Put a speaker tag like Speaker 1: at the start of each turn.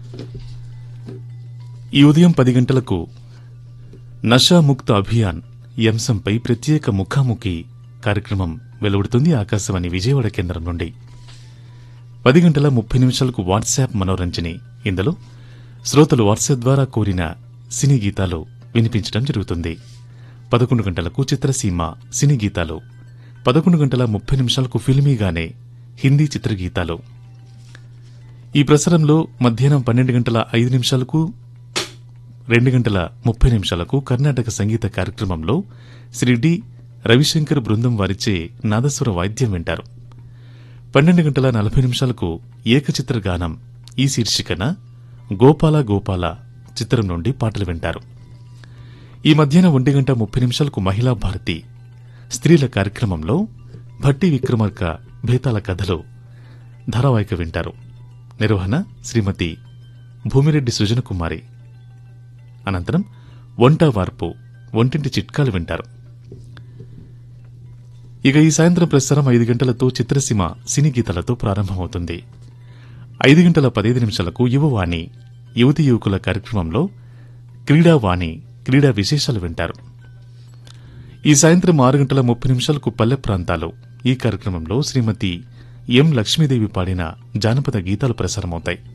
Speaker 1: ఈ ఉదయం పది గంటలకు నషాముక్త అభియాన్ ఈ అంశంపై ప్రత్యేక ముఖాముఖి కార్యక్రమం వెలువడుతుంది ఆకాశవాణి విజయవాడ కేంద్రం నుండి పది గంటల ముప్పై నిమిషాలకు వాట్సాప్ మనోరంజని ఇందులో శ్రోతలు వాట్సాప్ ద్వారా కోరిన సినీ గీతాలు వినిపించడం జరుగుతుంది పదకొండు గంటలకు చిత్రసీమ సినీ గీతాలు పదకొండు గంటల ముప్పై నిమిషాలకు ఫిల్మీగానే హిందీ చిత్రగీతాలు ఈ ప్రసారంలో మధ్యాహ్నం పన్నెండు గంటల ఐదు నిమిషాలకు రెండు గంటల ముప్పై నిమిషాలకు కర్ణాటక సంగీత కార్యక్రమంలో శ్రీ డి రవిశంకర్ బృందం వారిచే నాదస్వర వాయిద్యం వింటారు పన్నెండు గంటల నలభై నిమిషాలకు ఏకచిత్ర గానం ఈ శీర్షికన గోపాల గోపాల చిత్రం నుండి పాటలు వింటారు ఈ మధ్యాహ్నం ఒంటి గంట ముప్పై నిమిషాలకు మహిళా భారతి స్త్రీల కార్యక్రమంలో భట్టి విక్రమార్క భేతాల కథలు ధారావాహిక వింటారు నిర్వహణ శ్రీమతి భూమిరెడ్డి సృజనకుమారి అనంతరం వంట వార్పు వంటింటి చిట్కాలు వింటారు ఇక ఈ సాయంత్రం ప్రసారం ఐదు గంటలతో చిత్రసీమ సినీ గీతాలతో ప్రారంభమవుతుంది ఐదు గంటల పదహైదు నిమిషాలకు యువవాణి యువతి యువకుల కార్యక్రమంలో క్రీడావాణి క్రీడా విశేషాలు వింటారు ఈ సాయంత్రం ఆరు గంటల ముప్పై నిమిషాలకు పల్లె ప్రాంతాలు ఈ కార్యక్రమంలో శ్రీమతి ఎం లక్ష్మీదేవి పాడిన జానపద గీతాలు ప్రసారమవుతాయి